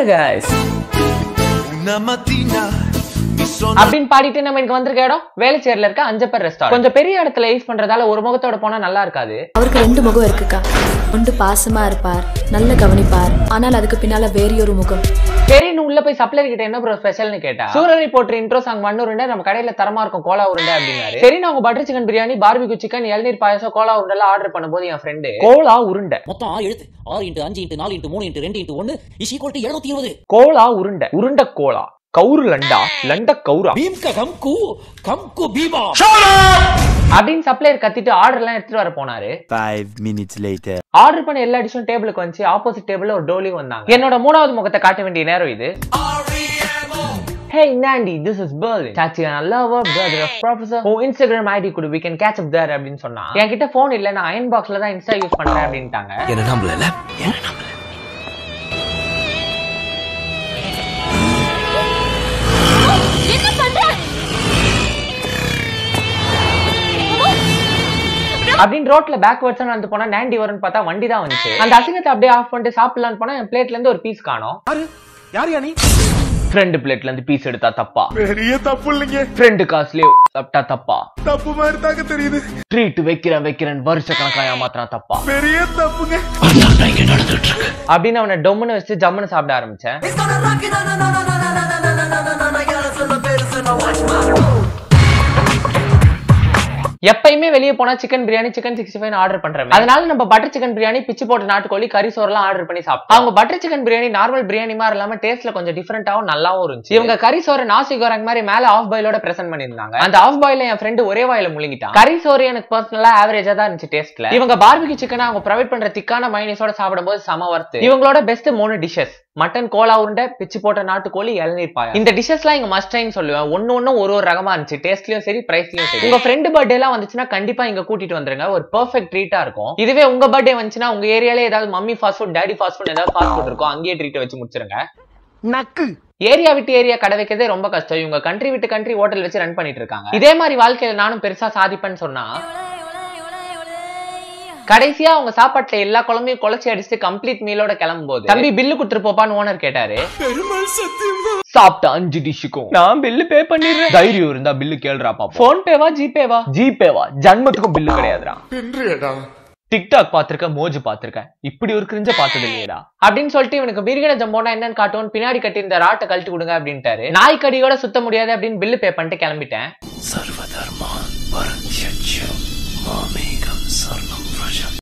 guys Una mattina mi sono அப்படின்னு பாடிட்டு நம்ம இங்க வந்திருக்க இடம் வேலைச்சேரில இருக்க அஞ்சப்பர் ரெஸ்டாரண்ட் கொஞ்சம் பெரிய இடத்துல யூஸ் பண்றதால ஒரு முகத்தோட போனா நல்லா இருக்காது அவருக்கு ரெண்டு முகம் இருக்குக்கா ஒன்று பாசமா இருப்பார் நல்ல கவனிப்பார் ஆனால் அதுக்கு பின்னால வேறியொரு முகம் சரின்னு உள்ள போய் சப்ளை கிட்ட என்ன ப்ரோ ஸ்பெஷல்னு கேட்டா சூரரை போட்டு இன்ட்ரோ சாங் மண்ணு உருண்டை நம்ம கடையில தரமா இருக்கும் கோலா உருண்டை அப்படின்னாரு சரி நான் உங்க butter chicken biryani barbecue chicken இளநீர் பாயசம் கோலா உருண்டை எல்லாம் ஆர்டர் பண்ணும்போது என் ஃப்ரெண்டு கோலா உருண்டை மொத்தம் ஆறு எழுத்து ஆறு இன்ட்டு அஞ்சு இன்ட்டு நாலு இன்ட்டு மூணு இன்ட்டு ரெண்டு இன்ட்டு ஒன்று இஸ் ஈக்குவல் டு எழுநூத்தி இருபது கோலா உருண்டை உருண்டை கோலா கவுரு லண்டா லண்ட கவுரா பீம் க கம் கு கம் கு பீமா அப்படின்னு சப்ளையர் கத்திட்டு ஆர்டர் எல்லாம் எடுத்துட்டு வர போனாரு Five minutes later. ஆர்டர் பண்ண எல்லா டிஷும் டேபிளுக்கு வந்துச்சு ஆப்போசிட் டேபிள்ல ஒரு டோலியும் வந்தாங்க என்னோட மூணாவது முகத்தை காட்ட வேண்டிய நேரம் இது Hey Nandi, this is Berlin. Tatiana Lover, brother of professor. உன் Instagram ID கொடு, we can catch up there அப்படின்னு சொன்னா. என்கிட்ட phone இல்ல, நான் அயன் பாக்ஸ்ல தான் இன்ஸ்டா யூஸ் பண்றேன் அப்படின்ட்டாங்க. என்ன நம்பல என்ன நம்பல அப்படின்னு ரோட்ல பேக்வர்ட்ஸா நடந்து போனா நாண்டி வரும்னு பார்த்தா வண்டி தான் வந்துச்சு. அந்த அசிங்கத்தை அப்படியே ஆஃப் பண்ணிட்டு சாப்பிடலாம்னு போனா என் பிளேட்ல இருந்து ஒரு பீஸ் காணோம். யார் யா நீ ஃப்ரெண்டு பிளேட்ல இருந்து பீஸ் எடுத்தா தப்பா பெரிய தப்பு இல்லைங்க ஃப்ரெண்டு காசுலயே சாப்பிட்டா தப்பா தப்பு மாதிரி தாங்க தெரியுது ட்ரீட் வைக்கிறேன் வைக்கிறேன் வருஷ கணக்கா ஏமாத்தினா தப்பா பெரிய தப்புங்க அப்படின்னு அவனை டொம்முன்னு வச்சு ஜம்முன்னு சாப்பிட ஆரம்பிச்சேன் எப்பயுமே வெளியே போனா chicken biryani chicken sixty five order பண்றேன் அதனால நம்ம பட்டர் சிக்கன் பிரியாணி பிச்சு போட்ட நாட்டுக்கோழி கறி சோறுலாம் ஆர்டர் பண்ணி சாப்பிட்டோம் அவங்க butter chicken biryani normal biryani மாதிரி இல்லாம டேஸ்ட்ல கொஞ்சம் டிஃபரெண்டாவும் நல்லாவும் இருந்துச்சு இவங்க கறி சோறு நாசி கோரங் மாதிரி மேல ஆஃப் பாயிலோட பிரசன்ட் பண்ணிருந்தாங்க அந்த ஆஃப் பாயில என் ஃப்ரெண்டு ஒரே வாயில முழுங்கிட்டான் கறி சோறு எனக்கு பர்சனலா ஆவரேஜா தான் இருந்துச்சு டேஸ்ட்ல இவங்க பார்பிக்கு சிக்கன் அவங்க ப்ரொவைட் பண்ற திக்கான மைனஸோட சாப்பிடும்போது சம வர்த்து இவங்களோட பெஸ்ட் மூணு டிஷஸ் மட்டன் கோலா உருண்டை பிச்சு போட்ட நாட்டுக்கோழி இளநீர் பாயம் இந்த டிஷஸ்லாம் இங்க மஸ்ட் டைம் சொல்லுவேன் ஒன்னு ஒன்னு ஒரு ஒரு ரகமா இருந்துச்சு டேஸ்ட்லயும் சரி பிரைஸ்லயும் சரி உங்க ஃப்ரெண்டு பர்த்டே எல்லாம் வந்துச்சுன்னா கண்டிப்பா இங்க கூட்டிட்டு வந்துருங்க ஒரு பெர்ஃபெக்ட் ட்ரீட்டா இருக்கும் இதுவே உங்க பர்த்டே வந்துச்சுன்னா உங்க ஏரியால ஏதாவது mummy fast food daddy fast food ஏதாவது ஃபாஸ்ட் ஃபுட் இருக்கும் அங்கேயே ட்ரீட் வச்சு முடிச்சிருங்க நக்கு ஏரியா விட்டு ஏரியா கடை வைக்கிறதே ரொம்ப கஷ்டம் இவங்க கண்ட்ரி விட்டு கண்ட்ரி ஹோட்டல் வச்சு ரன் பண்ணிட்டு இருக்காங்க இதே மாதிரி வாழ்க்கையில நானும் பெருசா சாதிப்பேன்னு சொன்னா கடைசியா அவங்க சாப்பாட்டுல எல்லா குழம்பையும் குழச்சி அடிச்சுட்டு கம்ப்ளீட் மீலோட கிளம்பும் போது தம்பி பில்லு குடுத்துட்டு போப்பான்னு ஓனர் கேட்டாரு சாப்பிட்ட அஞ்சு டிஷ்ஷுக்கும் நான் பில்லு பே பண்ணிடுறேன் தைரியம் இருந்தா பில்லு கேள்றா பாப்போம் போன் பேவா ஜிபேவா ஜிபேவா ஜன்மத்துக்கும் பில்லு கிடையாதுடா பின்றியடா டிக்டாக் பாத்திருக்கேன் மோஜு பாத்திருக்கேன் இப்படி ஒரு கிரிஞ்ச பார்த்தது இல்லையடா அப்படின்னு சொல்லிட்டு இவனுக்கு பிரிகண ஜம்போனா என்னன்னு காட்டுவோம் பின்னாடி கட்டி இந்த ராட்டை கழட்டி கொடுங்க அப்படின்ட்டாரு நாய்க்கடியோட சுத்த முடியாது அப்படின்னு பில்லு பே பண்ணிட்டு கிளம்பிட்டேன் சர்வதர்மான் பரஞ்சம் மாமேகம் சர்வம்